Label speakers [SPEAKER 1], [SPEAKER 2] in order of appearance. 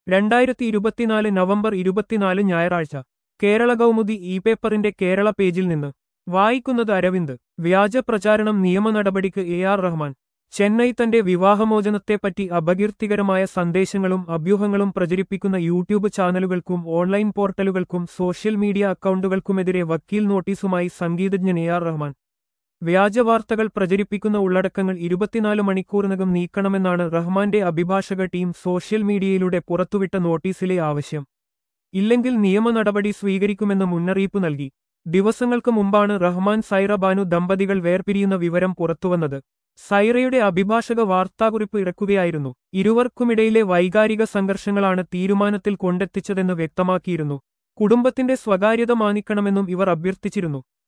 [SPEAKER 1] രണ്ടായിരത്തി ഇരുപത്തിനാല് നവംബർ ഇരുപത്തിനാല് ഞായറാഴ്ച കേരള കൗമുദി ഇ പേപ്പറിന്റെ കേരള പേജിൽ നിന്ന് വായിക്കുന്നത് അരവിന്ദ് വ്യാജ പ്രചാരണം നിയമ നടപടിക്ക് എ ആർ റഹ്മാൻ ചെന്നൈ തന്റെ വിവാഹമോചനത്തെപ്പറ്റി അപകീർത്തികരമായ സന്ദേശങ്ങളും അഭ്യൂഹങ്ങളും പ്രചരിപ്പിക്കുന്ന യൂട്യൂബ് ചാനലുകൾക്കും ഓൺലൈൻ പോർട്ടലുകൾക്കും സോഷ്യൽ മീഡിയ അക്കൗണ്ടുകൾക്കുമെതിരെ വക്കീൽ നോട്ടീസുമായി സംഗീതജ്ഞൻ എ ആർ റഹ്മാൻ വ്യാജവാർത്തകൾ പ്രചരിപ്പിക്കുന്ന ഉള്ളടക്കങ്ങൾ ഇരുപത്തിനാല് മണിക്കൂറിനകം നീക്കണമെന്നാണ് റഹ്മാന്റെ അഭിഭാഷക ടീം സോഷ്യൽ മീഡിയയിലൂടെ പുറത്തുവിട്ട നോട്ടീസിലെ ആവശ്യം ഇല്ലെങ്കിൽ നിയമ നടപടി സ്വീകരിക്കുമെന്ന് മുന്നറിയിപ്പ് നൽകി ദിവസങ്ങൾക്ക് മുമ്പാണ് റഹ്മാൻ സൈറ ബാനു ദമ്പതികൾ വേർപിരിയുന്ന വിവരം പുറത്തുവന്നത് സൈറയുടെ അഭിഭാഷക വാർത്താക്കുറിപ്പ് ഇറക്കുകയായിരുന്നു ഇരുവർക്കുമിടയിലെ വൈകാരിക സംഘർഷങ്ങളാണ് തീരുമാനത്തിൽ കൊണ്ടെത്തിച്ചതെന്ന് വ്യക്തമാക്കിയിരുന്നു കുടുംബത്തിന്റെ സ്വകാര്യത മാനിക്കണമെന്നും ഇവർ അഭ്യർത്ഥിച്ചിരുന്നു